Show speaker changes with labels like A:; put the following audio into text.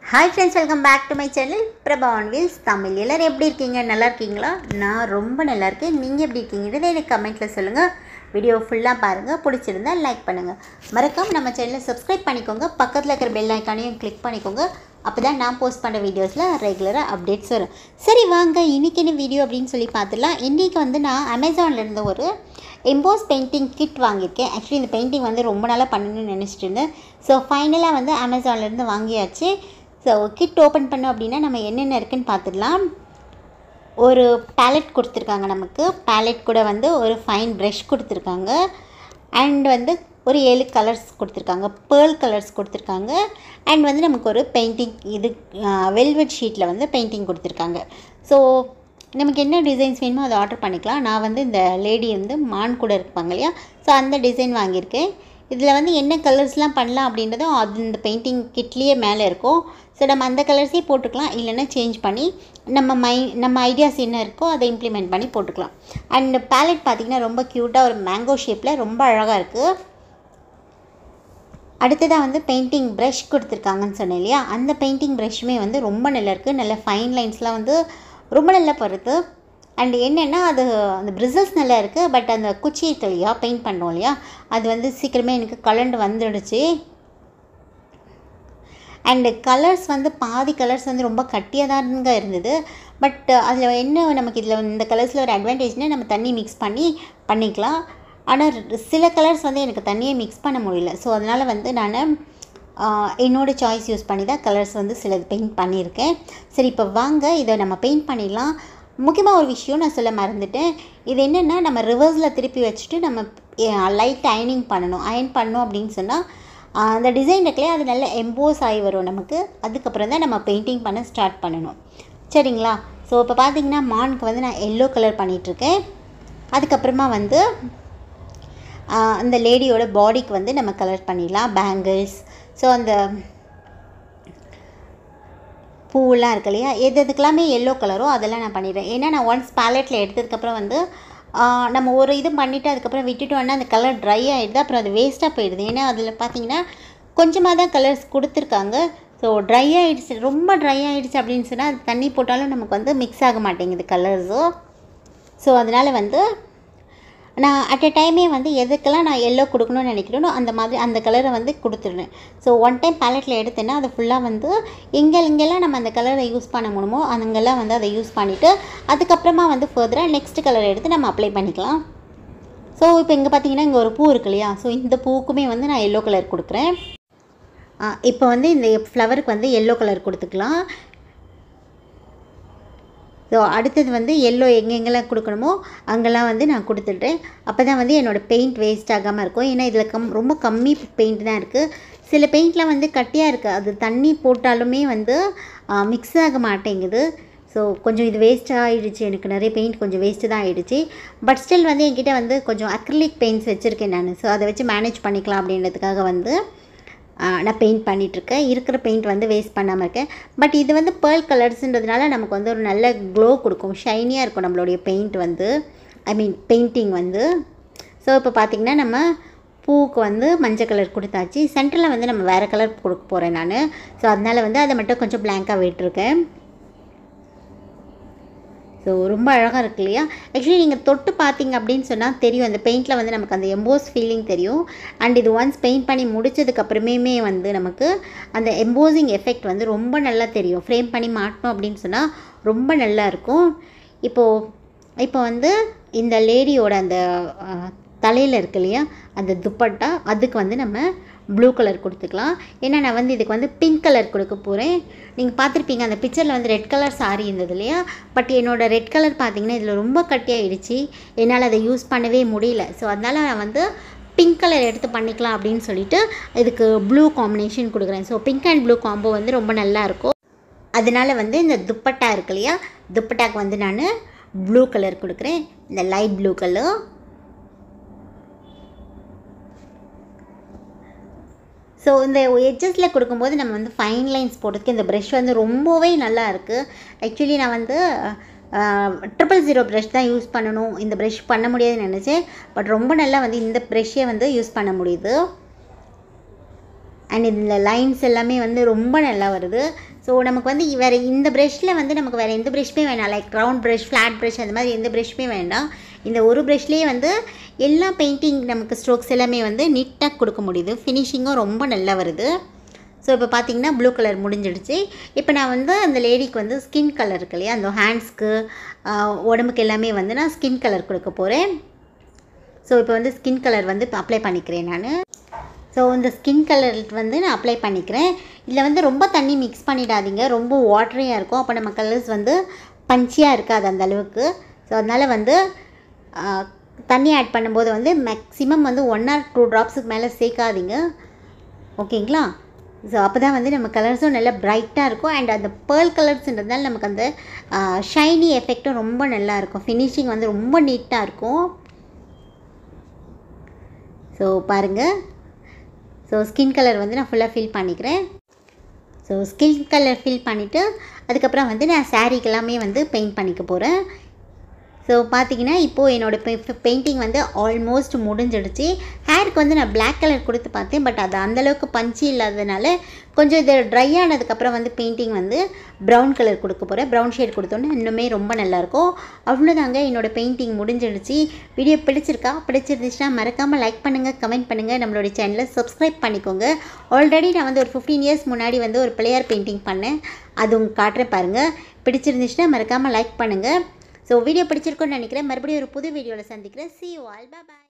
A: hi friends welcome back to my channel Prabha on wheels Tamil எல்லோரும் எப்படி இருக்கீங்க நல்லா இருக்கீங்களா நான் ரொம்ப நல்லா இருக்கேன் நீங்கள் எப்படி இருக்கீங்கன்றதை எனக்கு கமெண்ட்டில் சொல்லுங்கள் வீடியோ ஃபுல்லாக பாருங்கள் பிடிச்சிருந்தா லைக் பண்ணுங்கள் மறக்காம நம்ம சேனலை சப்ஸ்கிரைப் பண்ணிக்கோங்க பக்கத்தில் இருக்கிற பெல் ஐக்கானையும் கிளிக் பண்ணிக்கோங்க அப்போ தான் நான் போஸ்ட் பண்ணுற வீடியோஸில் ரெகுலராக அப்டேட்ஸ் வரும் சரி வாங்க இன்றைக்கி என்ன வீடியோ அப்படின்னு சொல்லி பார்த்துலாம் இன்றைக்கி வந்து நான் அமேசானில் இருந்து ஒரு எம்போஸ் பெயிண்டிங் கிட் வாங்கியிருக்கேன் ஆக்சுவலி இந்த பெயிண்டிங் வந்து ரொம்ப நாளாக பண்ணணும்னு நினச்சிட்டு இருந்தேன் ஸோ ஃபைனலாக வந்து அமேசான்லேருந்து வாங்கியாச்சு ஸோ கிட் ஓப்பன் பண்ணோம் அப்படின்னா நம்ம என்னென்ன இருக்குன்னு பார்த்துடலாம் ஒரு பேலட் கொடுத்துருக்காங்க நமக்கு பேலட் கூட வந்து ஒரு ஃபைன் ப்ரஷ் கொடுத்துருக்காங்க அண்ட் வந்து ஒரு ஏழு கலர்ஸ் கொடுத்துருக்காங்க பேர்ல் கலர்ஸ் கொடுத்துருக்காங்க அண்ட் வந்து நமக்கு ஒரு பெயிண்டிங் இது வெல்வெட் ஷீட்டில் வந்து பெயிண்டிங் கொடுத்துருக்காங்க ஸோ நமக்கு என்ன டிசைன்ஸ் வேணுமோ அதை ஆர்டர் பண்ணிக்கலாம் நான் வந்து இந்த லேடி வந்து மான் கூட இருப்பாங்க இல்லையா ஸோ அந்த டிசைன் வாங்கியிருக்கேன் இதில் வந்து என்ன கலர்ஸ்லாம் பண்ணலாம் அப்படின்றதும் அது இந்த பெயிண்டிங் கிட்லேயே மேலே இருக்கும் ஸோ நம்ம அந்த கலர்ஸே போட்டுக்கலாம் இல்லைன்னா சேஞ்ச் பண்ணி நம்ம மை நம்ம ஐடியாஸ் என்ன இருக்கோ அதை இம்ப்ளிமெண்ட் பண்ணி போட்டுக்கலாம் அண்ட் பேலட் பார்த்திங்கன்னா ரொம்ப க்யூட்டாக ஒரு மேங்கோ ஷேப்பில் ரொம்ப அழகாக இருக்குது அடுத்ததாக வந்து பெயிண்டிங் ப்ரஷ் கொடுத்துருக்காங்கன்னு சொன்னேன் இல்லையா அந்த பெயிண்டிங் ப்ரஷ்ஷுமே வந்து ரொம்ப நல்லா இருக்குது நல்ல ஃபைன் லைன்ஸ்லாம் வந்து ரொம்ப நல்லா படுது அண்ட் என்னென்னா அது அந்த பிரிசல்ஸ் நல்லா இருக்குது பட் அந்த குச்சி இருக்கு இல்லையா பெயிண்ட் பண்ணோம் இல்லையா அது வந்து சீக்கிரமே எனக்கு கலண்டு வந்துடுச்சு அண்டு கலர்ஸ் வந்து பாதி கலர்ஸ் வந்து ரொம்ப கட்டியாக தாங்க இருந்தது பட் அதில் என்ன நமக்கு இதில் இந்த கலர்ஸில் ஒரு அட்வான்டேஜ்னால் நம்ம தண்ணி மிக்ஸ் பண்ணி பண்ணிக்கலாம் ஆனால் சில கலர்ஸ் வந்து எனக்கு தண்ணியை மிக்ஸ் பண்ண முடியல ஸோ அதனால் வந்து நான் என்னோடய சாய்ஸ் யூஸ் பண்ணி தான் கலர்ஸ் வந்து சிலது பெயிண்ட் பண்ணியிருக்கேன் சரி இப்போ வாங்க இதை நம்ம பெயிண்ட் பண்ணிடலாம் முக்கியமாக ஒரு விஷயம் நான் சொல்ல மறந்துட்டேன் இது என்னென்னா நம்ம ரிவர்ஸில் திருப்பி வச்சுட்டு நம்ம லைட் அயனிங் பண்ணணும் அயன் பண்ணோம் அப்படின்னு சொன்னால் அந்த டிசைன் இருக்குல்லையே அது நல்ல எம்போஸ் ஆகி வரும் நமக்கு அதுக்கப்புறம் தான் நம்ம பெயிண்டிங் பண்ண ஸ்டார்ட் பண்ணணும் சரிங்களா ஸோ இப்போ பார்த்தீங்கன்னா மானுக்கு வந்து நான் எல்லோ கலர் பண்ணிகிட்ருக்கேன் அதுக்கப்புறமா வந்து அந்த லேடியோட பாடிக்கு வந்து நம்ம கலர் பண்ணிடலாம் பேங்கிள்ஸ் ஸோ அந்த பூவெல்லாம் இருக்கு இல்லையா எது எதுக்கெல்லாமே எல்லோ கலரோ அதெல்லாம் நான் பண்ணிடுறேன் ஏன்னா நான் ஒன்ஸ் பேலட்டில் எடுத்ததுக்கப்புறம் வந்து நம்ம ஒரு இது பண்ணிவிட்டு அதுக்கப்புறம் விட்டுட்டோன்னா அந்த கலர் ட்ரை ஆகிடுது அப்புறம் அது வேஸ்ட்டாக போயிடுது ஏன்னா அதில் பார்த்தீங்கன்னா கொஞ்சமாக தான் கலர்ஸ் கொடுத்துருக்காங்க ஸோ ட்ரை ஆகிடுச்சு ரொம்ப ட்ரை ஆகிடுச்சு அப்படின்னு சொன்னால் அது தண்ணி போட்டாலும் நமக்கு வந்து மிக்ஸ் ஆக மாட்டேங்குது கலர்ஸோ ஸோ அதனால் வந்து நான் அட் எ டைமே வந்து எதுக்கெல்லாம் நான் எல்லோ கொடுக்கணும்னு நினைக்கிறேனோ அந்த மாதிரி அந்த கலரை வந்து கொடுத்துடுறேன் ஸோ ஒன் டைம் பேலட்டில் எடுத்தேன்னா அது ஃபுல்லாக வந்து எங்கே எங்கெல்லாம் நம்ம அந்த கலரை யூஸ் பண்ண முடியுமோ அங்கெல்லாம் வந்து அதை யூஸ் பண்ணிவிட்டு அதுக்கப்புறமா வந்து ஃபர்தராக நெக்ஸ்ட் கலர் எடுத்து நம்ம அப்ளை பண்ணிக்கலாம் ஸோ இப்போ இங்கே பார்த்தீங்கன்னா இங்கே ஒரு பூ இருக்கு இல்லையா ஸோ இந்த பூவுக்குமே வந்து நான் எல்லோ கலர் கொடுக்குறேன் இப்போ வந்து இந்த ஃப்ளவருக்கு வந்து எல்லோ கலர் கொடுத்துக்கலாம் ஸோ அடுத்தது வந்து எல்லோ எங்கெங்கெல்லாம் கொடுக்கணுமோ அங்கெல்லாம் வந்து நான் கொடுத்துட்றேன் அப்போ தான் வந்து என்னோடய பெயிண்ட் வேஸ்ட் ஆகாமல் இருக்கும் ஏன்னா இதில் கம் ரொம்ப கம்மி பெயிண்ட் தான் இருக்குது சில பெயிண்ட்லாம் வந்து கட்டியாக இருக்குது அது தண்ணி போட்டாலுமே வந்து மிக்ஸ் ஆக மாட்டேங்குது ஸோ கொஞ்சம் இது வேஸ்ட் ஆகிடுச்சு எனக்கு நிறைய பெயிண்ட் கொஞ்சம் வேஸ்ட்டு தான் ஆகிடுச்சு பட் ஸ்டில் வந்து என்கிட்ட வந்து கொஞ்சம் அக்ரிலிக் பெயிண்ட்ஸ் வச்சுருக்கேன் நான் ஸோ அதை வச்சு மேனேஜ் பண்ணிக்கலாம் அப்படின்றதுக்காக வந்து நான் பெயிண்ட் பண்ணிகிட்ருக்கேன் இருக்கிற பெயிண்ட் வந்து வேஸ்ட் பண்ணாமல் இருக்கேன் பட் இது வந்து பேர்ல் கலர்ஸுன்றதுனால நமக்கு வந்து ஒரு நல்ல க்ளோ கொடுக்கும் ஷைனியாக இருக்கும் நம்மளுடைய பெயிண்ட் வந்து ஐ மீன் பெயிண்டிங் வந்து ஸோ இப்போ பார்த்திங்கன்னா நம்ம பூவுக்கு வந்து மஞ்சள் கலர் கொடுத்தாச்சு சென்டரில் வந்து நம்ம வேறு கலர் கொடுக்க போகிறேன் நான் ஸோ அதனால் வந்து அதை மட்டும் கொஞ்சம் பிளாங்காக விட்டுருக்கேன் ஸோ ரொம்ப அழகாக இருக்கு இல்லையா ஆக்சுவலி நீங்கள் தொட்டு பார்த்தீங்க அப்படின்னு சொன்னால் தெரியும் அந்த பெயிண்டில் வந்து நமக்கு அந்த எம்போஸ் ஃபீலிங் தெரியும் அண்ட் இது ஒன்ஸ் பெயிண்ட் பண்ணி முடிச்சதுக்கப்புறமே வந்து நமக்கு அந்த எம்போசிங் எஃபெக்ட் வந்து ரொம்ப நல்லா தெரியும் ஃப்ரேம் பண்ணி மாட்டோம் அப்படின்னு சொன்னால் ரொம்ப நல்லா இருக்கும் இப்போது இப்போ வந்து இந்த லேடியோட அந்த தலையில் இருக்கு இல்லையா அந்த துப்பட்டா அதுக்கு வந்து நம்ம ப்ளூ கலர் கொடுத்துக்கலாம் ஏன்னா நான் வந்து இதுக்கு வந்து பிங்க் கலர் கொடுக்க போகிறேன் நீங்கள் பார்த்துருப்பீங்க அந்த பிக்சரில் வந்து ரெட் கலர் சாரி இருந்தது இல்லையா பட் என்னோடய ரெட் கலர் பார்த்திங்கன்னா இதில் ரொம்ப கட்டியாகிடுச்சு என்னால் அதை யூஸ் பண்ணவே முடியல ஸோ அதனால் நான் வந்து பிங்க் கலர் எடுத்து பண்ணிக்கலாம் அப்படின்னு சொல்லிட்டு இதுக்கு ப்ளூ காம்பினேஷன் கொடுக்குறேன் so pink and blue combo வந்து ரொம்ப நல்லாயிருக்கும் அதனால் வந்து இந்த துப்பட்டா இருக்கு இல்லையா துப்பட்டாக்கு வந்து நான் ப்ளூ கலர் கொடுக்குறேன் இந்த லைட் ப்ளூ கலர் ஸோ இந்த எட்ஜஸில் கொடுக்கும்போது நம்ம வந்து ஃபைன் லைன்ஸ் போடுறதுக்கு இந்த ப்ரஷ் வந்து ரொம்பவே நல்லா இருக்குது ஆக்சுவலி நான் வந்து ட்ரிபிள் ஜீரோ ப்ரஷ் தான் யூஸ் பண்ணணும் இந்த ப்ரஷ் பண்ண முடியாதுன்னு நினச்சேன் பட் ரொம்ப நல்லா வந்து இந்த ப்ரஷ்ஷே வந்து யூஸ் பண்ண முடியுது அண்ட் இதில் லைன்ஸ் எல்லாமே வந்து ரொம்ப நல்லா வருது ஸோ நமக்கு வந்து வேறு இந்த ப்ரஷ்ஷில் வந்து நமக்கு வேறு எந்த ப்ரஷ்மே வேணாம் like round brush flat brush அந்த மாதிரி எந்த ப்ரஷ்மே வேண்டாம் இந்த ஒரு ப்ரஷ்லேயே வந்து எல்லா பெயிண்டிங் நமக்கு ஸ்ட்ரோக்ஸ் எல்லாமே வந்து நீட்டாக கொடுக்க முடியுது ஃபினிஷிங்கும் ரொம்ப நல்லா வருது ஸோ இப்போ பார்த்தீங்கன்னா ப்ளூ கலர் முடிஞ்சிடுச்சு இப்போ நான் வந்து அந்த லேடிக்கு வந்து ஸ்கின் கலர் இருக்கு இல்லையா அந்த ஹேண்ட்ஸ்க்கு உடம்புக்கு எல்லாமே வந்து நான் ஸ்கின் கலர் கொடுக்க போகிறேன் ஸோ இப்போ வந்து ஸ்கின் கலர் வந்து அப்ளை பண்ணிக்கிறேன் நான் ஸோ இந்த ஸ்கின் கலர் வந்து நான் அப்ளை பண்ணிக்கிறேன் இதில் வந்து ரொம்ப தண்ணி மிக்ஸ் பண்ணிடாதீங்க ரொம்ப வாட்டரியாக இருக்கும் அப்போ நம்ம கலர்ஸ் வந்து பஞ்சியாக இருக்காது அந்த அளவுக்கு ஸோ அதனால் வந்து தண்ணி ஆட் பண்ணும்போது வந்து மேக்ஸிமம் வந்து ஒன் ஆர் டூ ட்ராப்ஸுக்கு மேலே சேர்க்காதீங்க ஓகேங்களா ஸோ அப்போ தான் வந்து நம்ம கலர்ஸும் நல்லா பிரைட்டாக இருக்கும் அண்ட் அந்த பேர்ல் கலர்ஸ்ன்றதுனால நமக்கு அந்த ஷைனி எஃபெக்ட்டும் ரொம்ப நல்லா இருக்கும் ஃபினிஷிங் வந்து ரொம்ப நீட்டாக இருக்கும் ஸோ பாருங்கள் ஸோ ஸ்கின் கலர் வந்து நான் ஃபுல்லாக ஃபில் பண்ணிக்கிறேன் ஸோ ஸ்கின் கலர் ஃபில் பண்ணிவிட்டு அதுக்கப்புறம் வந்து நான் சாரீக்கு எல்லாமே வந்து பெயிண்ட் பண்ணிக்க போகிறேன் ஸோ பார்த்தீங்கன்னா இப்போது என்னோடய பெயிண்டிங் வந்து ஆல்மோஸ்ட் முடிஞ்சிடுச்சு ஹேருக்கு வந்து நான் பிளாக் கலர் கொடுத்து பார்த்தேன் பட் அது அந்தளவுக்கு பஞ்சு இல்லாததுனால கொஞ்சம் இது ட்ரை ஆனதுக்கப்புறம் வந்து பெயிண்டிங் வந்து ப்ரௌன் கலர் கொடுக்க போகிறேன் ப்ரௌன் ஷேட் கொடுத்தோன்னே இன்னுமே ரொம்ப நல்லாயிருக்கும் அவ்வளோதாங்க என்னோடய பெயிண்டிங் முடிஞ்சிடுச்சு வீடியோ பிடிச்சிருக்கா பிடிச்சிருந்துச்சுன்னா மறக்காமல் லைக் பண்ணுங்கள் கமெண்ட் பண்ணுங்கள் நம்மளுடைய சேனலை சப்ஸ்கிரைப் பண்ணிக்கோங்க ஆல்ரெடி நான் வந்து ஒரு ஃபிஃப்டீன் இயர்ஸ் முன்னாடி வந்து ஒரு பிள்ளையார் பெயிண்டிங் பண்ணேன் அது உங்களுக்கு காட்டுறேன் பாருங்கள் பிடிச்சிருந்துச்சுன்னா மறக்காமல் லைக் பண்ணுங்கள் ஸோ வீடியோ பிடிச்சிருக்குன்னு நினைக்கிறேன் மறுபடியும் ஒரு புது வீடியோவில் சந்திக்கிறேன் சி யூ ஆல் பாய்